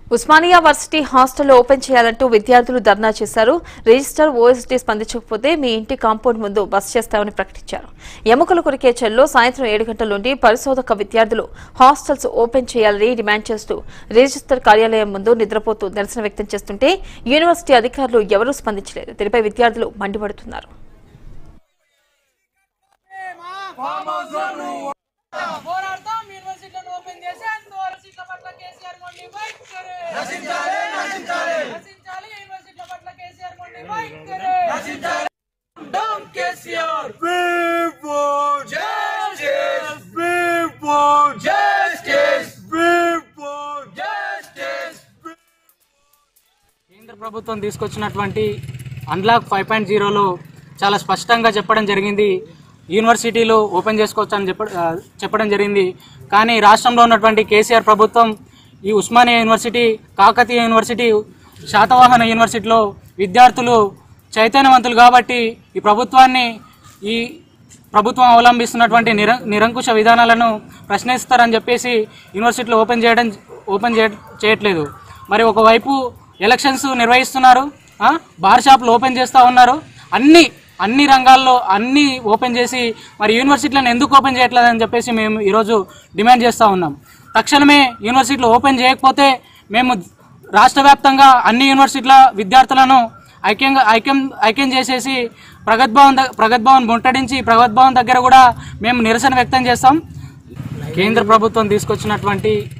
Osmania varsity hostel open చేయాలంటూ విద్యార్థులు ధర్నా చేశారు రిజిస్టర్ ఓఎస్డీ స్పందించకపోతే మీ ఇంటి కాంపౌండ్ ముందు బస్ చేస్తామని ప్రకటించారు ఎముకలు కొరికే చెల్లో సాయంత్రం ఏడు గంటల నుండి పరిశోధక విద్యార్థులు హాస్టల్స్ ఓపెన్ చేయాలని డిమాండ్ చేస్తూ రిజిస్టర్ కార్యాలయం ముందు నిద్రపోతూ నిరసన వ్యక్తం చేస్తుంటే యూనివర్సిటీ అధికారులు ఎవరూ స్పందించలేదు దీనిపై విద్యార్థులు మండిపడుతున్నారు పోరాడతాం యూనివర్సిటీలను ఓపెన్ చేసేందుకు యూనివర్సిటీల పట్ల కేసీఆర్ మొండి వైఖరి నశించాలి నశించాలి నశించాలి యూనివర్సిటీల పట్ల కేసీఆర్ మొండి వైఖరి నశించాలి down KCR People justice. People justice. People justice. కేంద్ర ప్రభుత్వం తీసుకొచ్చినటువంటి అన్లాక్ ఫైవ్ పాయింట్ జీరోలో చాలా స్పష్టంగా చెప్పడం జరిగింది యూనివర్సిటీలు ఓపెన్ చేసుకోవచ్చు అని చెప్ప ఆ, చెప్పడం జరిగింది కానీ రాష్ట్రంలో ఉన్నటువంటి కేసీఆర్ ప్రభుత్వం ఈ ఉస్మానియా యూనివర్సిటీ కాకతీయ యూనివర్సిటీ శాతవాహన యూనివర్సిటీలో విద్యార్థులు చైతన్యవంతులు కాబట్టి ఈ ప్రభుత్వాన్ని ఈ ప్రభుత్వం అవలంబిస్తున్నటువంటి నిర నిరంకుశ విధానాలను ప్రశ్నిస్తారని చెప్పేసి యూనివర్సిటీలు ఓపెన్ చేయడం ఓపెన్ చేయ చేయట్లేదు మరి ఒకవైపు ఎలక్షన్స్ నిర్వహిస్తున్నారు ఆ, బార్ షాపులు ఓపెన్ చేస్తూ ఉన్నారు అన్ని అన్ని రంగాల్లో అన్ని ఓపెన్ చేసి మరి యూనివర్సిటీలను ఎందుకు ఓపెన్ చేయట్లేదని చెప్పేసి మేము ఈరోజు డిమాండ్ చేస్తూ ఉన్నాం తక్షణమే యూనివర్సిటీలు ఓపెన్ చేయకపోతే మేము రాష్ట్ర వ్యాప్తంగా అన్ని యూనివర్సిటీల విద్యార్థులను ఐక్యంగా ఐక్యం ఐక్యం చేసేసి ప్రగత్ భవన్ ద- ప్రగత్ భవన్ ముట్టడించి ప్రగత్ భవన్ దగ్గర కూడా మేము నిరసన వ్యక్తం చేస్తాం కేంద్ర ప్రభుత్వం తీసుకొచ్చినటువంటి